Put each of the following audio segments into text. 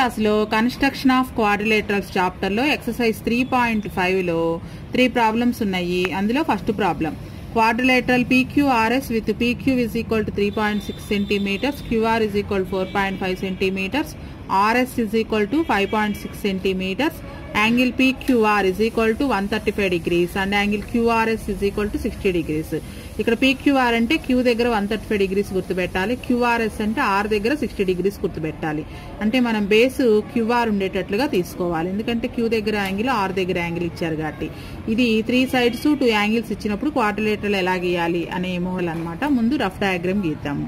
క్లాస్లో construction of quadrilaterals చాప్టర్లో exercise three point ఫైవ్లో త్రీ ప్రాబ్లమ్స్ ఉన్నాయి అందులో first problem quadrilateral PQRS with PQ is equal to three point six centimetres QR is equal four point five centimetres RS is equal to five point six centimetres angle PQR is equal to one thirty five degrees and angle QRS is equal to sixty degrees ఇక్కడ PQR అంటే Q దగ్గర one thirty five degrees గుర్తుపెట్టాలి QRS అంటే are దగ్గర sixty degrees గుర్తుపెట్టాలి అంటే మనం base QR ఉండేటట్లుగా తీసుకోవాలి ఎందుకంటే క్యూ దగ్గర యాంగిల్ ఆర్ దగ్గర యాంగిల్ ఇచ్చారు కాబట్టి ఇది త్రీ సైడ్స్ టూ యాంగిల్స్ ఇచ్చినప్పుడు క్వార్టర్లేటర్లు ఎలా గీయాలి అనే మోడల్ అనమాట ముందు రఫ్ డయాగ్రామ్ గీద్దాము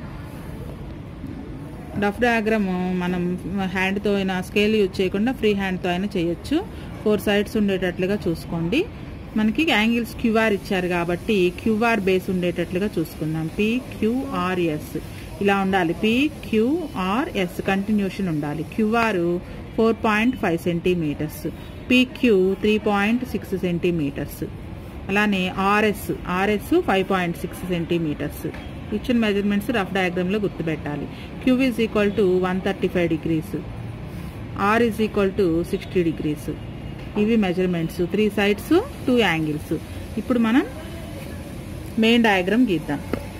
రఫ్ డయాగ్రామ్ మనం హ్యాండ్తో అయినా స్కేల్ యూజ్ చేయకుండా ఫ్రీ హ్యాండ్తో అయినా చేయొచ్చు ఫోర్ సైడ్స్ ఉండేటట్లుగా చూసుకోండి మనకి యాంగిల్స్ క్యూఆర్ ఇచ్చారు కాబట్టి క్యూఆర్ బేస్ ఉండేటట్లుగా చూసుకుందాం పిక్యూఆర్ఎస్ ఇలా ఉండాలి పిక్యూఆర్ఎస్ కంటిన్యూషన్ ఉండాలి QR four point five centimetres PQ three point six centimetres అలానే RS RS five point six centimetres ఇచ్చిన మెజర్మెంట్స్ రఫ్ డయాగ్రామ్లో గుర్తుపెట్టాలి Q is equal to one thirty five degrees R is equal to sixty degrees ఇవి measurements three sides two angles ఇప్పుడు మనం main diagram గీద్దాం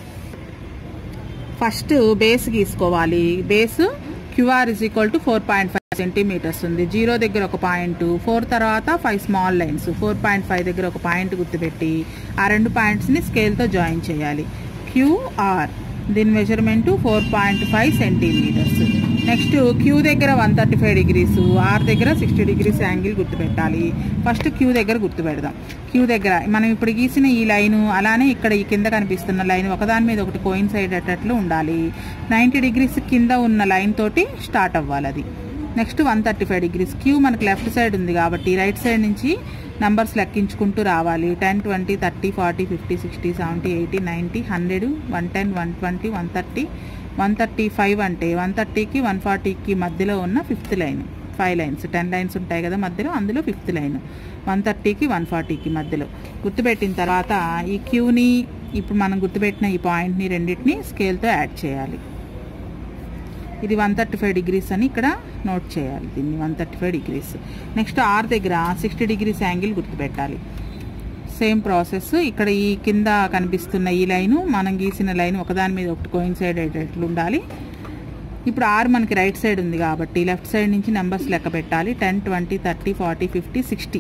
first base గీసుకోవాలి base QR is equal to four point five centimetres ఉంది zero దగ్గర ఒక point four తర్వాత five small lines four point five దగ్గర ఒక పాయింట్ గుర్తుపెట్టి ఆ రెండు పాయింట్స్ని స్కేల్తో జాయిన్ చేయాలి క్యూఆర్ దీని measurement four point five centimetres next Q దగ్గర one thirty five degrees R దగ్గర సిక్స్టీ డిగ్రీస్ యాంగిల్ గుర్తుపెట్టాలి ఫస్ట్ క్యూ దగ్గర గుర్తుపెడదాం క్యూ దగ్గర మనం ఇప్పుడు గీసిన ఈ లైను అలానే ఇక్కడ ఈ కింద కనిపిస్తున్న లైన్ ఒకదాని మీద ఒకటి కోయిన్సైడ్ అయ్యేటట్లు ఉండాలి నైంటీ డిగ్రీస్ కింద ఉన్న లైన్ తోటి స్టార్ట్ అవ్వాలి అది next one thirty five degrees Q మనకి లెఫ్ట్ సైడ్ ఉంది కాబట్టి రైట్ సైడ్ నుంచి నంబర్స్ లెక్కించుకుంటూ రావాలి ten twenty thirty forty fifty sixty seventy eighty ninety hundred one ten one twenty one thirty one thirty five అంటే one థర్టీకి one ఫార్టీకి మధ్యలో ఉన్న fifth line five lines ten lines ఉంటాయి కదా మధ్యలో అందులో ఫిఫ్త్ లైన్ వన్ థర్టీకి వన్ ఫార్టీకి మధ్యలో గుర్తుపెట్టిన తర్వాత ఈ క్యూని ఇప్పుడు మనం గుర్తుపెట్టిన ఈ పాయింట్ని రెండింటిని స్కేల్తో యాడ్ చేయాలి ఇది వన్ థర్టీ ఫైవ్ డిగ్రీస్ అని ఇక్కడ నోట్ చేయాలి దీన్ని one thirty five degrees next R దగ్గర సిక్స్టీ డిగ్రీస్ యాంగిల్ గుర్తుపెట్టాలి సేమ్ ప్రాసెస్ ఇక్కడ ఈ కింద కనిపిస్తున్న ఈ లైను మనం గీసిన లైన్ ఒకదాని మీద ఒకటి కోయిన్సైడ్ అయ్యేటట్లు ఉండాలి ఇప్పుడు ఆర్ మనకి రైట్ సైడ్ ఉంది కాబట్టి లెఫ్ట్ సైడ్ నుంచి నెంబర్స్ లెక్క పెట్టాలి ten twenty thirty forty fifty sixty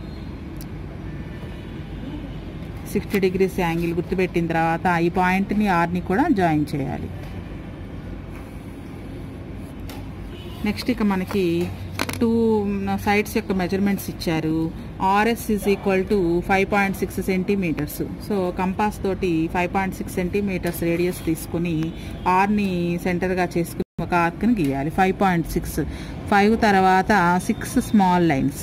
sixty degrees angle గుర్తుపెట్టిన తర్వాత ఈ పాయింట్ని ఆర్ని కూడా జాయిన్ చేయాలి నెక్స్ట్ ఇక మనకి టూ సైడ్స్ యొక్క మెజర్మెంట్స్ ఇచ్చారు RS is equal to five point six centimetres so compass తోటి five point six centimetres radius తీసుకుని ఆర్ని సెంటర్గా చేసుకుని ఒక ఆర్క్ని గీయాలి ఫైవ్ పాయింట్ సిక్స్ ఫైవ్ తర్వాత సిక్స్ స్మాల్ లైన్స్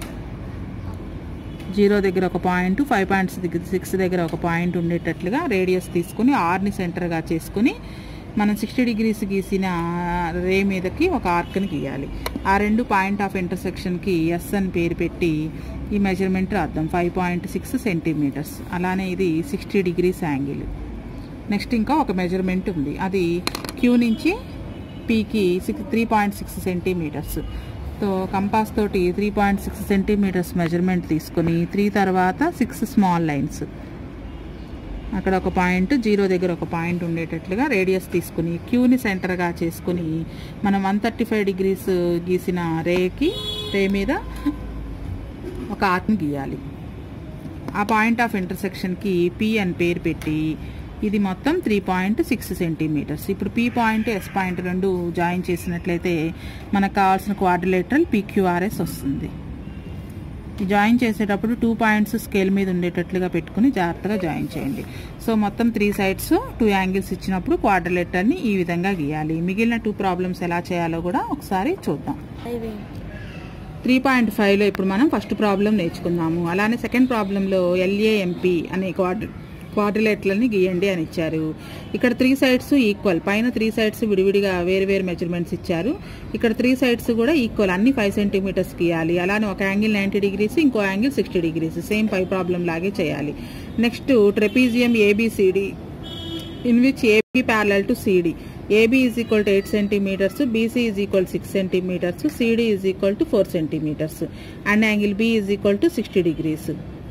జీరో దగ్గర ఒక పాయింట్ ఫైవ్ పాయింట్ సిక్స్ దగ్గర ఒక పాయింట్ ఉండేటట్లుగా రేడియస్ తీసుకుని ఆర్ని సెంటర్గా చేసుకుని మనం సిక్స్టీ డిగ్రీస్ గీసిన రే మీదకి ఒక ఆర్క్ని గీయాలి ఆ రెండు పాయింట్ ఆఫ్ ఇంటర్సెక్షన్కి ఎస్ అని పేరు పెట్టి ఈ మెజర్మెంట్ రాద్దాం ఫైవ్ పాయింట్ సిక్స్ సెంటీమీటర్స్ అలానే ఇది సిక్స్టీ డిగ్రీస్ యాంగిల్ నెక్స్ట్ ఇంకా ఒక మెజర్మెంట్ ఉంది అది క్యూ నుంచి పీకి six three point six centimetres తో కంపాస్ తోటి three point six centimetres measurement తీసుకొని త్రీ తర్వాత సిక్స్ స్మాల్ లైన్స్ అక్కడ ఒక పాయింట్ జీరో దగ్గర ఒక పాయింట్ ఉండేటట్లుగా రేడియస్ తీసుకుని క్యూని సెంటర్గా చేసుకుని మనం వన్ థర్టీ ఫైవ్ డిగ్రీస్ గీసిన రేకి రే మీద ఒక ఆర్క్ని గీయాలి ఆ పాయింట్ ఆఫ్ ఇంటర్సెక్షన్కి పి అని పేరు పెట్టి ఇది మొత్తం త్రీ పాయింట్ సిక్స్ సెంటీమీటర్స్ ఇప్పుడు పీ పాయింట్ ఎస్ పాయింట్ రెండు జాయిన్ చేసినట్లయితే మనకు కావాల్సిన క్వాడ్రిలేటరల్ పీక్యూఆర్ఎస్ వస్తుంది జాయిన్ చేసేటప్పుడు టూ పాయింట్స్ స్కేల్ మీద ఉండేటట్లుగా పెట్టుకుని జాగ్రత్తగా జాయిన్ చేయండి సో మొత్తం త్రీ సైడ్స్ టూ యాంగిల్స్ ఇచ్చినప్పుడు క్వాడ్రిలేటర్ని ఈ విధంగా గీయాలి మిగిలిన టూ ప్రాబ్లమ్స్ ఎలా చేయాలో కూడా ఒకసారి చూద్దాం త్రీ పాయింట్ ఫైవ్లో ఇప్పుడు మనం ఫస్ట్ ప్రాబ్లం నేర్చుకుందాము అలానే సెకండ్ ప్రాబ్లంలో ఎల్ఏఎంపి అనే క్వాడ్రి క్వాడ్రిలేట్లని గీయండి అని ఇచ్చారు ఇక్కడ త్రీ సైడ్స్ ఈక్వల్ పైన త్రీ సైడ్స్ విడివిడిగా వేరు వేరు మెజర్మెంట్స్ ఇచ్చారు ఇక్కడ త్రీ సైడ్స్ కూడా ఈక్వల్ అన్ని ఫైవ్ సెంటీమీటర్స్ గీయాలి అలానే ఒక యాంగిల్ నైంటీ డిగ్రీస్ ఇంకో యాంగిల్ సిక్స్టీ డిగ్రీస్ సేమ్ పై ప్రాబ్లం లాగే చేయాలి next trapezium ABCD in which AB parallel to CD AB is equal to eight centimetres BC is equal six centimetres CD is equal to four centimetres and angle B is equal to sixty degrees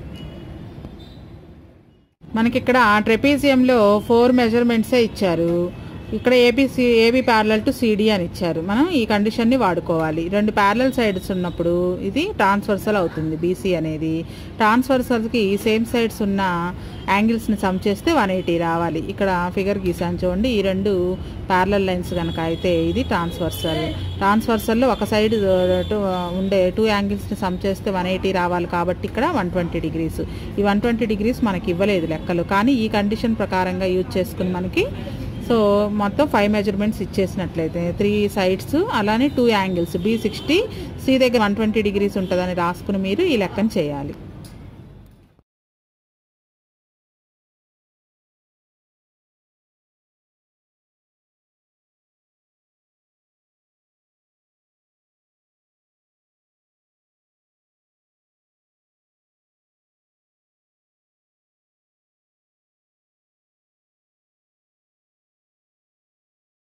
మనకి ఇక్కడ ట్రెపీజియంలో four మెజర్మెంట్సే ఇచ్చారు ఇక్కడ ABC AB parallel to CD అని ఇచ్చారు మనం ఈ కండిషన్ని వాడుకోవాలి రెండు ప్యారలల్ సైడ్స్ ఉన్నప్పుడు ఇది ట్రాన్స్వర్సల్ అవుతుంది బీసీ అనేది ట్రాన్స్వర్సల్కి సేమ్ సైడ్స్ ఉన్న యాంగిల్స్ని సమ్ చేస్తే వన్ ఎయిటీ రావాలి ఇక్కడ ఫిగర్ గీసాను చూడండి ఈ రెండు ప్యారలల్ లైన్స్ కనుక అయితే ఇది ట్రాన్స్వర్సల్ ట్రాన్స్వర్సల్లో ఒక సైడ్ ఉండే టూ యాంగిల్స్ని సమ్ చేస్తే వన్ ఎయిటీ రావాలి కాబట్టి ఇక్కడ వన్ ట్వంటీ డిగ్రీస్ ఈ వన్ ట్వంటీ డిగ్రీస్ మనకి ఇవ్వలేదు లెక్కలు కానీ ఈ కండిషన్ ప్రకారంగా యూజ్ చేసుకుని మనకి సో మొత్తం ఫైవ్ మెజర్మెంట్స్ ఇచ్చేసినట్లయితే త్రీ సైడ్స్ అలానే two angles B sixty C దగ్గర వన్ ట్వంటీ డిగ్రీస్ ఉంటుందని రాసుకుని మీరు ఈ లెక్కను చేయాలి